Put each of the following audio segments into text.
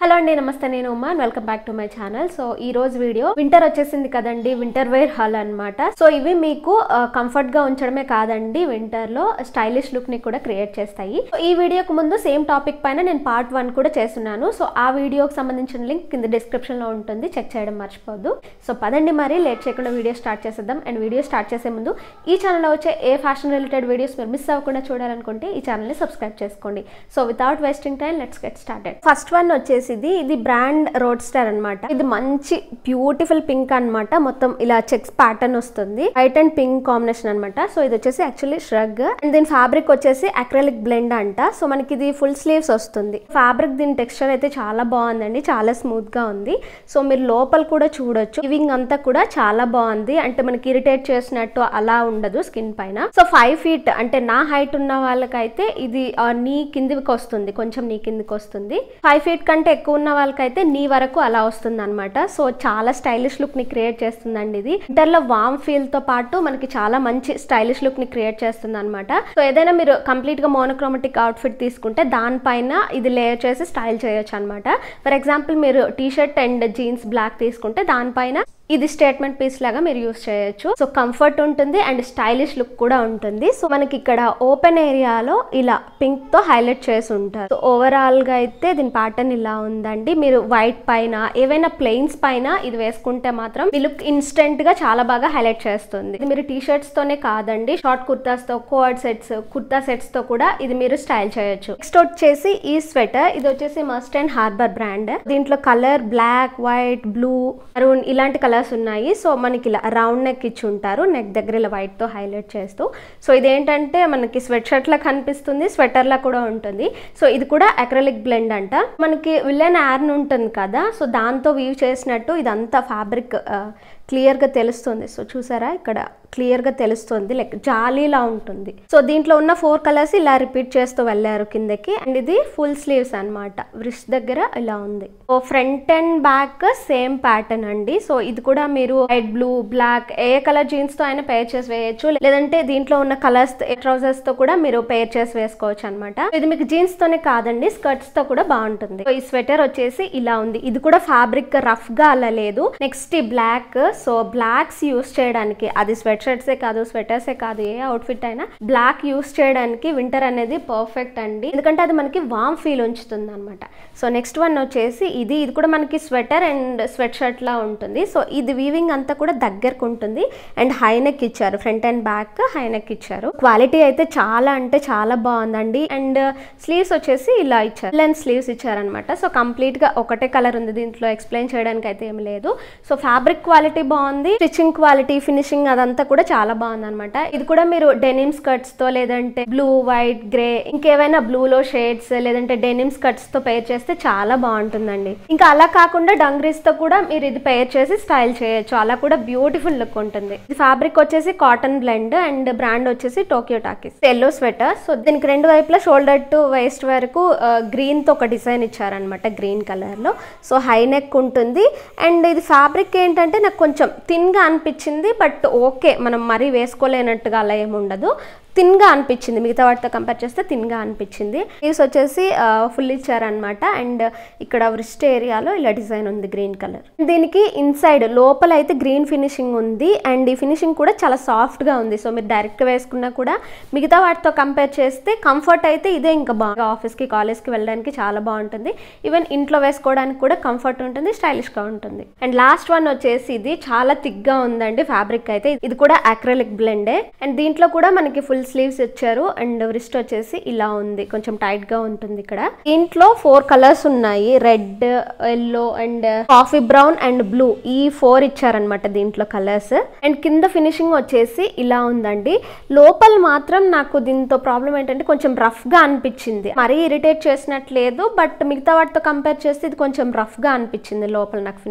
hello అండి నమస్తే నేను Uma welcome back to my channel so ఈ రోజు వీడియో వింటర్ వచ్చేసింది కదండి వింటర్ వేర్ హాల్ అన్నమాట సో ఇవి మీకు కంఫర్ట్ గా ఉంచడమే కాదండి వింటర్ లో స్టైలిష్ లుక్ ని కూడా క్రియేట్ చేస్తాయి సో ఈ వీడియోకి ముందు సేమ్ టాపిక్ పైన నేను పార్ట్ వన్ కూడా చేస్తున్నాను సో ఆ వీడియోకి సంబంధించిన లింక్ కింద డిస్క్రిప్షన్ లో ఉంటుంది చెక్ చేయడం మర్చిపోద్దు సో పదండి మరి లేట్ చేయకుండా వీడియో స్టార్ట్ చేసేద్దాం అండ్ వీడియో స్టార్ట్ చేసే ముందు ఈ ఛానల్లో వచ్చే ఏ ఫ్యాషన్ రిలేటెడ్ వీడియోస్ మీరు మిస్ అవ్వకుండా చూడాలనుకుంటే ఈ ఛానల్ని సబ్స్క్రైబ్ చేసుకోండి so without wasting time let's get started first one వచ్చేసి ఇది ఇది బ్రాండ్ రోడ్ స్టార్ అనమాట ఇది మంచి బ్యూటిఫుల్ పింక్ అన్నమాట మొత్తం ఇలా చెక్స్ ప్యాటర్న్ వస్తుంది వైట్ అండ్ పింక్ కాంబినేషన్ అన్నమాట సో ఇది వచ్చేసి యాక్చువల్లీ ష్రగ్ అండ్ దీని ఫ్యాబ్రిక్ వచ్చేసి అక్రలిక్ బ్లెండ్ అంట సో మనకి ఇది ఫుల్ స్లీవ్స్ వస్తుంది ఫ్యాబ్రిక్ దీని టెక్స్చర్ అయితే చాలా బాగుందండి చాలా స్మూత్ గా ఉంది సో మీరు లోపల కూడా చూడొచ్చు ఇవింగ్ అంతా కూడా చాలా బాగుంది అంటే మనకి ఇరిటేట్ చేసినట్టు అలా ఉండదు స్కిన్ పైన సో ఫైవ్ ఫీట్ అంటే నా హైట్ ఉన్న వాళ్ళకైతే ఇది ఆ, నీ కిందికి వస్తుంది కొంచెం నీ కిందికి వస్తుంది ఫైవ్ ఫీట్ కంటే ఎక్కువ ఉన్న వాళ్ళకైతే నీ వరకు అలా వస్తుంది అనమాట సో చాలా స్టైలిష్ లుక్ ని క్రియేట్ చేస్తుందండి ఇది ఇంటర్ లో వామ్ ఫీల్ తో పాటు మనకి చాలా మంచి స్టైలిష్ లుక్ ని క్రియేట్ చేస్తుంది అనమాట సో ఏదైనా మీరు కంప్లీట్ గా మోనోక్రోమటిక్ అవుట్ఫిట్ తీసుకుంటే దానిపైన ఇది లేయర్ చేసి స్టైల్ చేయొచ్చు అనమాట ఫర్ ఎగ్జాంపుల్ మీరు T shirt and jeans black తీసుకుంటే దానిపైన ఇది స్టేట్మెంట్ పీస్ లాగా మీరు యూస్ చేయొచ్చు సో కంఫర్ట్ ఉంటుంది అండ్ స్టైలిష్ లుక్ కూడా ఉంటుంది సో మనకి ఇక్కడ ఓపెన్ ఏరియాలో ఇలా పింక్ తో హైలైట్ చేసి ఉంటారు సో ఓవరాల్ గా అయితే దీని ప్యాటర్న్ ఇలా ఉందండి మీరు వైట్ పైన ఏవైనా ప్లెయిన్స్ పైన ఇది వేసుకుంటే మాత్రం ఈ లుక్ ఇన్స్టెంట్ గా చాలా బాగా హైలైట్ చేస్తుంది ఇది మీరు టీ షర్ట్స్ తోనే కాదండి షార్ట్ కుర్తాస్ తో కోడ్ సెట్స్ కుర్తా సెట్స్ తో కూడా ఇది మీరు స్టైల్ చేయొచ్చు నెక్స్ట్ వచ్చేసి ఈ స్వెటర్ ఇది వచ్చేసి మస్ట్ అండ్ హార్బర్ బ్రాండ్ దీంట్లో colour black white blue maroon ఇలాంటి కలర్స్ ఉన్నాయి సో మనకి ఇలా రౌండ్ నెక్ ఇచ్చి ఉంటారు నెక్ దగ్గర ఇలా వైట్ తో హైలైట్ చేస్తూ సో ఇదేంటంటే మనకి స్వెట్ షర్ట్ లా కనిపిస్తుంది స్వెటర్ లా కూడా ఉంటుంది సో ఇది కూడా అక్రలిక్ బ్లెండ్ అంట మనకి విల్లెన్ యార్న్ ఉంటుంది కదా సో దాంతో వీవ్ చేసినట్టు ఇదంతా ఫ్యాబ్రిక్ క్లియర్ గా తెలుస్తుంది సో చూసారా ఇక్కడ క్లియర్ గా తెలుస్తుంది లైక్ జాలీలా ఉంటుంది సో దీంట్లో ఉన్న ఫోర్ కలర్స్ ఇలా రిపీట్ చేస్తూ వెళ్ళారు కిందకి అండ్ ఇది ఫుల్ స్లీవ్స్ అన్నమాట వ్రిస్ట్ దగ్గర ఇలా ఉంది so front and back same pattern అండి సో ఇది కూడా మీరు వైట్ బ్లూ బ్లాక్ ఏ కలర్ జీన్స్ తో అయినా పేర్ చేసి వేయచ్చు లేదంటే దీంట్లో ఉన్న కలర్స్ ట్రౌజర్స్ తో కూడా మీరు పేర్ చేసి వేసుకోవచ్చు అనమాట ఇది మీకు జీన్స్ తోనే కాదండి స్కర్ట్స్ తో కూడా బాగుంటుంది సో ఈ స్వెటర్ వచ్చేసి ఇలా ఉంది ఇది కూడా ఫ్యాబ్రిక్ రఫ్ గా అలా లేదు నెక్స్ట్ ఈ బ్లాక్ సో బ్లాక్స్ యూస్ చేయడానికి అది స్వెట్ షర్ట్సే కాదు స్వెటర్సే కాదు ఏ అవుట్ఫిట్ అయినా బ్లాక్ యూస్ చేయడానికి వింటర్ అనేది పర్ఫెక్ట్ అండి ఎందుకంటే అది మనకి వామ్ ఫీల్ ఉంచుతుంది అనమాట సో నెక్స్ట్ వన్ వచ్చేసి ఇది ఇది కూడా మనకి స్వెటర్ అండ్ స్వెట్ షర్ట్ లా ఉంటుంది సో ఇది వీవింగ్ అంతా కూడా దగ్గరకు ఉంటుంది అండ్ హై నెక్ ఇచ్చారు front and back high neck ఇచ్చారు క్వాలిటీ అయితే చాలా అంటే చాలా బాగుందండి అండ్ స్లీవ్స్ వచ్చేసి ఇలా ఇచ్చారు లెన్స్ స్లీవ్స్ ఇచ్చారనమాట సో కంప్లీట్ గా ఒకటే కలర్ ఉంది దీంట్లో ఎక్స్ప్లెయిన్ చేయడానికి అయితే ఏం లేదు సో ఫ్యాబ్రిక్ క్వాలిటీ బాగుంది స్టిచ్చింగ్ క్వాలిటీ ఫినిషింగ్ అదంతా కూడా చాలా బాగుంది అనమాట ఇది కూడా మీరు డెనిమ్ స్కర్ట్స్ తో లేదంటే బ్లూ వైట్ గ్రే ఇంకేమైనా బ్లూ లో షేడ్స్ లేదంటే డెనిమ్ స్కర్ట్స్ తో పేర్ చేస్తే చాలా బాగుంటుందండి ఇంకా అలా కాకుండా డంగ్రీస్ తో కూడా మీరు ఇది పేర్ చేసి స్టైల్ చేయొచ్చు అలా కూడా బ్యూటిఫుల్ లుక్ ఉంటుంది ఇది ఫ్యాబ్రిక్ వచ్చేసి కాటన్ బ్లెండ్ అండ్ బ్రాండ్ వచ్చేసి Tokyo Talkies yellow sweater so దీనికి రెండు వైపులా షోల్డర్ టు వేస్ట్ వరకు గ్రీన్ తో ఒక డిజైన్ ఇచ్చారనమాట గ్రీన్ కలర్ లో సో హై నెక్ ఉంటుంది అండ్ ఇది ఫ్యాబ్రిక్ ఏంటంటే నాకు కొంచెం థిన్ గా అనిపించింది బట్ ఓకే మనం మరీ వేసుకోలేనట్టుగా అలా ఏమి ఉండదు థిన్గా అనిపించింది మిగతా వాటితో కంపేర్ చేస్తే థిన్గా అనిపించింది ఈస్ వచ్చేసి ఫుల్ ఇచ్చారనమాట అండ్ ఇక్కడ వ్రిస్ట్ ఏరియాలో ఇలా డిజైన్ ఉంది గ్రీన్ కలర్ దీనికి ఇన్సైడ్ లోపల అయితే గ్రీన్ ఫినిషింగ్ ఉంది అండ్ ఈ ఫినిషింగ్ కూడా చాలా సాఫ్ట్గా ఉంది సో మీరు డైరెక్ట్గా వేసుకున్నా కూడా మిగతా వాటితో కంపేర్ చేస్తే కంఫర్ట్ అయితే ఇదే ఇంకా బాగా ఆఫీస్కి కాలేజ్కి వెళ్ళడానికి చాలా బాగుంటుంది ఈవెన్ ఇంట్లో వేసుకోవడానికి కూడా కంఫర్ట్ ఉంటుంది స్టైలిష్గా ఉంటుంది అండ్ లాస్ట్ వన్ వచ్చేసి ఇది చాలా థిక్గా ఉందండి ఫ్యాబ్రిక్ అయితే ఇది కూడా అక్రలిక్ బ్లెండే అండ్ దీంట్లో కూడా మనకి ఫుల్ స్లీవ్స్ ఇచ్చారు అండ్ రిస్ట్ వచ్చేసి ఇలా ఉంది కొంచెం టైట్ గా ఉంటుంది ఇక్కడ దీంట్లో ఫోర్ కలర్స్ ఉన్నాయి red yellow and coffee brown and blue ఈ ఫోర్ ఇచ్చారనమాట దీంట్లో కలర్స్ అండ్ కింద ఫినిషింగ్ వచ్చేసి ఇలా ఉందండి లోపల మాత్రం నాకు దీంతో ప్రాబ్లం ఏంటంటే కొంచెం రఫ్ గా అనిపించింది మరీ ఇరిటేట్ చేసినట్లేదు బట్ మిగతా వాటితో కంపేర్ చేస్తే ఇది కొంచెం రఫ్ గా అనిపించింది లోపల నాకు ఫినిషింగ్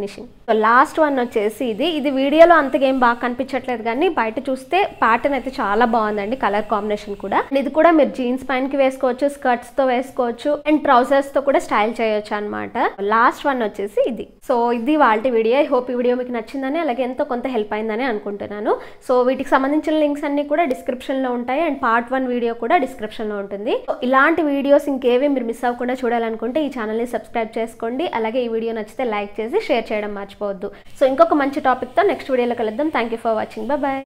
సో లాస్ట్ వన్ వచ్చేసి ఇది ఇది వీడియోలో అంతగా ఏం బాగా కనిపించట్లేదు కానీ బయట చూస్తే ప్యాటర్న్ అయితే చాలా బాగుందండి కలర్ కాంబినేషన్ కూడా And ఇది కూడా మీరు జీన్స్ పైనకి వేసుకోవచ్చు స్కర్ట్స్ తో వేసుకోవచ్చు అండ్ ట్రౌజర్స్ తో కూడా స్టైల్ చేయొచ్చు అనమాట లాస్ట్ వన్ వచ్చేసి ఇది సో ఇది వాళ్ళ వీడియో ఐ హోప్ ఈ వీడియో మీకు నచ్చిందని అలాగే ఎంతో కొంత హెల్ప్ అయిందని అనుకుంటున్నాను సో వీటికి సంబంధించిన లింక్స్ అన్ని కూడా డిస్క్రిప్షన్ లో ఉంటాయి అండ్ పార్ట్ వన్ వీడియో కూడా డిస్క్రిప్షన్ లో ఉంటుంది So, ఇలాంటి వీడియోస్ ఇంకేవి మీరు మిస్ అవ్వకుండా చూడాలనుకుంటే ఈ ఛానల్ ని సబ్స్క్రైబ్ చేసుకోండి అలాగే ఈ వీడియో నచ్చితే లైక్ చేసి షేర్ చేయడం మర్చిపోవద్దు సో ఇంకొక మంచి టాపిక్ తో నెక్స్ట్ వీడియోలో కలుద్దాం thank you for watching bye